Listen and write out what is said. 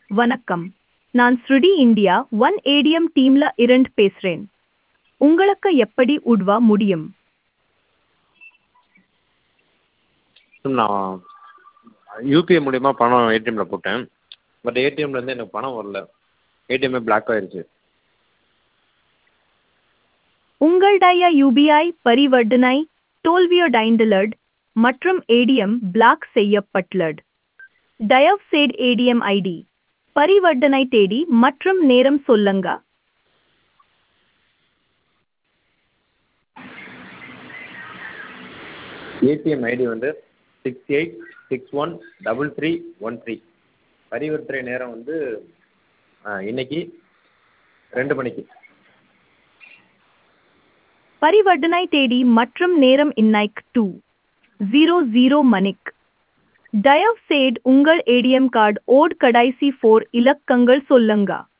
வணக்கம் நான் ஸ்ருடி இந்தியா ஒன் ஏடிஎம் டீம்ல இருந்து பேசுறேன் உங்களுக்கு எப்படி உதவ முடியும் மேம் நான் யூபிஐ மூலியமாக பணம் ஏடிஎம்மில் போட்டேன் பட் ஏடிஎம்லேருந்து எனக்கு பணம் வரல ஏடிஎம்மே பிளாக் ஆயிருச்சு உங்களுடைய யூபிஐ பரிவர்த்தனை தோல்வியடைந்துள்ளது மற்றும் ஏடிஎம் பிளாக் செய்யப்பட்டுள்ளது தயவுசெய்து ஏடிஎம் ஐடி பரிவர்த்தனை தேதி மற்றும் நேரம் சொல்லுங்க ஏடிஎம் ஐடி வந்து six eight six one double three one three பரிவர்த்தனை நேரம் வந்து இன்னைக்கு ரெண்டு மணிக்கு பரிவர்த்தனை தேதி மற்றும் நேரம் இன்னைக்கு டூ ஜீரோ ஜீரோ மணிக்கு தயவுசெய்து உங்கள் ஏடிஎம் கார்டு ஓட் கடைசி ஃபோர் இலக்கங்கள் சொல்லுங்க